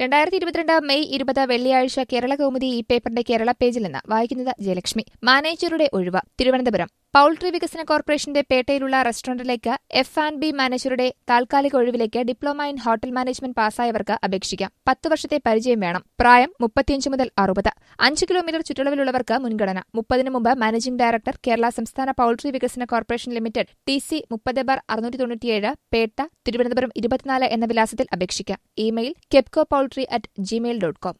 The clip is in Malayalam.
രണ്ടായിരത്തി ഇരുപത്തിരണ്ട് മെയ് ഇരുപത് വെള്ളിയാഴ്ച കേരള കൗമുദി ഈ പേപ്പറിന്റെ കേരള പേജിൽ നിന്ന് വായിക്കുന്നത് ജയലക്ഷ്മി മാനേജറുടെ ഒഴിവ് തിരുവനന്തപുരം പൌൾട്രി വികസന കോർപ്പറേഷന്റെ പേട്ടയിലുള്ള റെസ്റ്റോറന്റിലേക്ക് എഫ് ആൻഡ് ബി മാനേജറുടെ താൽക്കാലിക ഒഴിവിലേക്ക് ഡിപ്ലോമ ഇൻ ഹോട്ടൽ മാനേജ്മെന്റ് പാസ്സായവർക്ക് അപേക്ഷിക്കാം പത്ത് വർഷത്തെ പരിചയം വേണം പ്രായം മുപ്പത്തിയഞ്ച് മുതൽ അറുപത് അഞ്ച് കിലോമീറ്റർ ചുറ്റളവിലുള്ളവർക്ക് മുൻഗണന മുപ്പതിനു മുമ്പ് മാനേജിംഗ് ഡയറക്ടർ കേരള സംസ്ഥാന പൌൾട്രി വികസന കോർപ്പറേഷൻ ലിമിറ്റഡ് ടി സി മുപ്പത് ബാർ അറുന്നൂറ്റി തൊണ്ണൂറ്റിയേഴ് പേട്ട തിരുവനന്തപുരം ഇരുപത്തിനാല് എന്ന വിലാസത്തിൽ അപേക്ഷിക്കാം email Kepco poultry at Gmail dot com